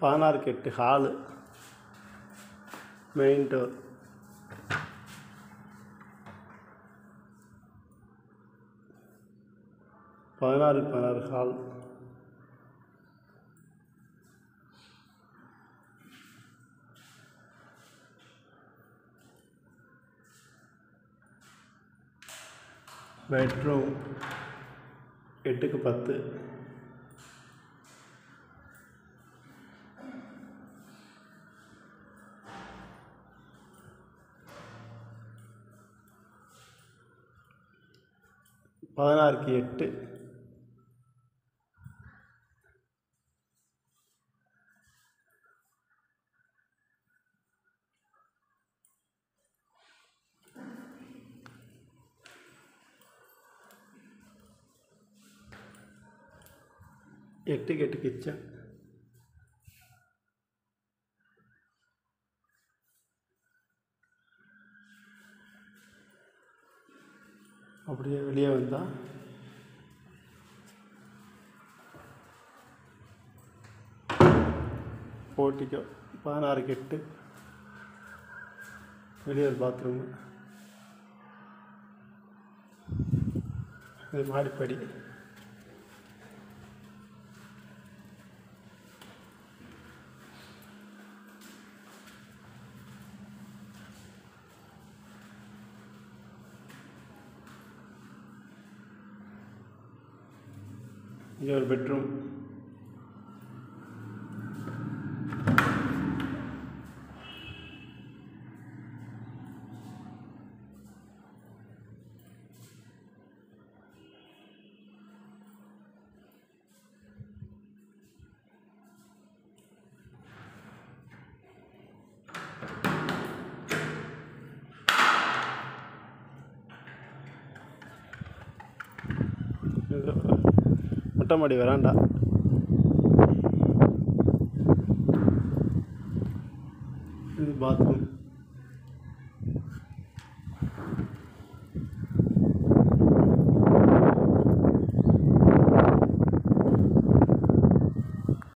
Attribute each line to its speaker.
Speaker 1: பதினாறுக்கு எட்டு hall main door பதினாறுக்கு பதினாறு ஹால் பெட்ரூம் எட்டுக்கு பத்து பதினாறுக்கு எட்டு எட்டுக்கு எட்டு கிச்சன் அப்படியே வெளியே வந்தால் போட்டிக்கோ பதினாறுக்கு எட்டு வெளியே ஒரு பாத்ரூமு இது மாடிப்படி இங்கே ஒரு பெட்ரூம் இது மொட்டை மாடி வராண்டா இது பாத்ரூம்